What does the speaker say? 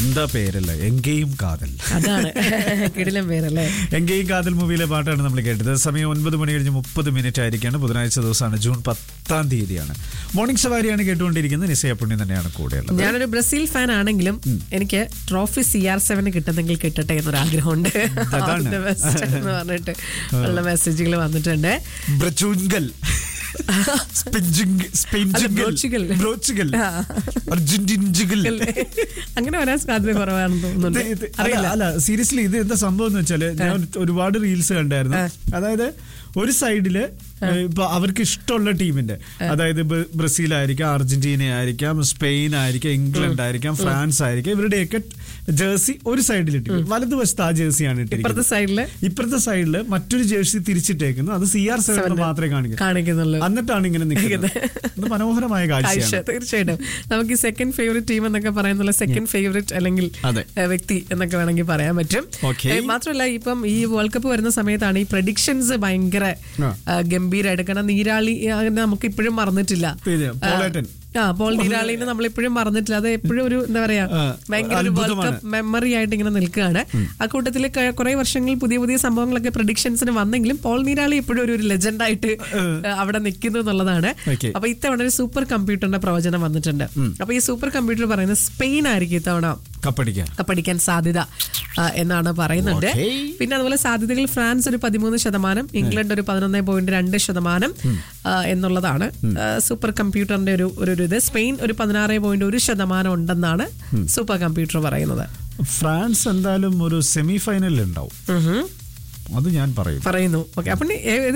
എന്താ പേരല്ലേ എങ്കേയും കാതൽ അതാണ് കിടിലം പേരല്ലേ എങ്കേയും കാതൽ മൂവിയിലെ പാട്ടാണ് നമ്മൾ കേട്ടത് സമയം ഒൻപത് മണി കഴിഞ്ഞ് മുപ്പത് മിനിറ്റ് ആയിരിക്കാണ് ബുധനാഴ്ച ദിവസമാണ് ജൂൺ പത്താം തീയതിയാണ് മോർണിംഗ് സവാരിയാണ് കേട്ടുകൊണ്ടിരിക്കുന്നത് നിസയ പുണ്യം തന്നെയാണ് കൂടെയുള്ളത് ഞാനൊരു ബ്രസീൽ ഫാൻ ആണെങ്കിലും എനിക്ക് ട്രോഫി സി ആർ സെവന് കിട്ടുന്നെങ്കിൽ കിട്ടട്ടെ എന്നൊരു ആഗ്രഹമുണ്ട് അതാണ്. All the best എന്ന് പറഞ്ഞിട്ട് ഉള്ള മെസ്സേജുകൾ വന്നിട്ടുണ്ട് ബ്രചൂൻഗൽ സ്പിഞ്ചിങ് സ്പിഞ്ചിങ് ബ്രോച്ചുഗൽ. ബ്രോച്ചുഗൽ അർജന്റീൻജുഗൽ അങ്ങനെ വരാൻ സാധ്യത കുറവാണെന്ന് ഇത് തോന്നുന്നുണ്ട് ഇത് അറിയില്ല അല്ല അല്ല സീരിയസ്ലി ഇത് എന്താ സംഭവം എന്ന് വെച്ചാല് ഞാൻ ഒരുപാട് റീൽസ് കണ്ടായിരുന്നു അതായത് ഒരു സൈഡില് ഇപ്പൊ അവർക്ക് ഇഷ്ടമുള്ള ടീമിന്റെ അതായത് ബ- ബ്രസീൽ ആയിരിക്കാം അർജന്റീന ആയിരിക്കാം സ്പെയിൻ ആയിരിക്കാം ഇംഗ്ലണ്ട് ആയിരിക്കാം ഫ്രാൻസ് ആയിരിക്കാം ഇവരുടെയൊക്കെ ജേഴ്സി ഒരു സൈഡിൽ ഇട്ടിരിക്കും വലതുവശത്ത് ആ ജേഴ്സിയാണ് ഇപ്പുറത്തെ ഇട്ടിരിക്കുന്നത് സൈഡില് ഇപ്പുറത്തെ സൈഡില് മറ്റൊരു ജേഴ്സി തിരിച്ചിട്ടേക്കുന്നു അത് സി ആർ സെവൻ മാത്രമേ കാണിക്കൂ കാണിക്കുന്നുള്ളൂ എന്നിട്ടാണ് ഇങ്ങനെ നിൽക്കുന്നത് ഇത് മനോഹരമായ ആയിഷ, കാഴ്ചയാണ് തീർച്ചയായിട്ടും നമുക്ക് ഈ സെക്കൻഡ് ഫേവറേറ്റ് ടീം എന്നൊക്കെ പറയുന്നുള്ള സെക്കൻഡ് ഫേവറേറ്റ് അല്ലെങ്കിൽ അതെ. ഏഹ്, വ്യക്തി എന്നൊക്കെ വേണമെങ്കിൽ പറയാൻ പറ്റും Okay. ഏഹ്, മാത്രമല്ല ഇപ്പം ഈ വേൾഡ് കപ്പ് വരുന്ന സമയത്താണ് ഈ പ്രഡിക്ഷൻസ് ഭയങ്കര ആ. ഏഹ്, ഗംഭീരമായിട്ട് കാരണം നീരാളി ഏഹ്, അങ്ങനെ നമുക്ക് ഇപ്പോഴും മറന്നിട്ടില്ല പിന്നെ പോളേട്ടൻ. ആ പോൾ നീരാളിനെ നമ്മൾ ഇപ്പോഴും മറന്നിട്ടില്ല അത് എപ്പോഴും ഒരു എന്താ പറയാ ആ, ഭയങ്കര ഒരു വേൾഡ് അത്ഭുതമാണ്. കപ്പ് മെമ്മറി ആയിട്ട് ഇങ്ങനെ നിൽക്കുകയാണ് ആ കൂട്ടത്തിൽ കുറെ വർഷങ്ങൾ പുതിയ പുതിയ സംഭവങ്ങളൊക്കെ പ്രഡിക്ഷൻസിന് വന്നെങ്കിലും പോൾ നീരാളി എപ്പോഴും ഒരു ഒരു ലെജൻഡ് ആയിട്ട് അവിടെ നിൽക്കുന്നു എന്നുള്ളതാണ് Okay. അപ്പൊ ഇത്തവണ ഒരു സൂപ്പർ കമ്പ്യൂട്ടറിന്റെ പ്രവചനം വന്നിട്ടുണ്ട് അപ്പൊ ഈ സൂപ്പർ കമ്പ്യൂട്ടർ പറയുന്നത് സ്പെയിൻ ആയിരിക്കും ഇത്തവണ കപ്പടിക്കാൻ കപ്പടിക്കാൻ സാധ്യത ആ, എന്നാണ് പറയുന്നുണ്ട് Okay. പിന്നെ അതുപോലെ സാധ്യതകൾ ഫ്രാൻസ് ഒരു പതിമൂന്ന് ശതമാനം ഇംഗ്ലണ്ട് ഒരു പതിനൊന്ന് പോയിന്റ് രണ്ട് ശതമാനം ആ, എന്നുള്ളതാണ് ആ, സൂപ്പർ കമ്പ്യൂട്ടറിന്റെ ഒരു ഒരു ഒരു ഇത് സ്പെയിൻ ഒരു പതിനാറ് പോയിന്റ് ഒരു ശതമാനം ഉണ്ടെന്നാണ് സൂപ്പർ കമ്പ്യൂട്ടർ പറയുന്നത് ഫ്രാൻസ് എന്തായാലും ഒരു സെമി ഫൈനലിൽ ഉണ്ടാവും ഉഹും. അത് ഞാൻ പറയും പറയുന്നു ഓക്കെ അപ്പം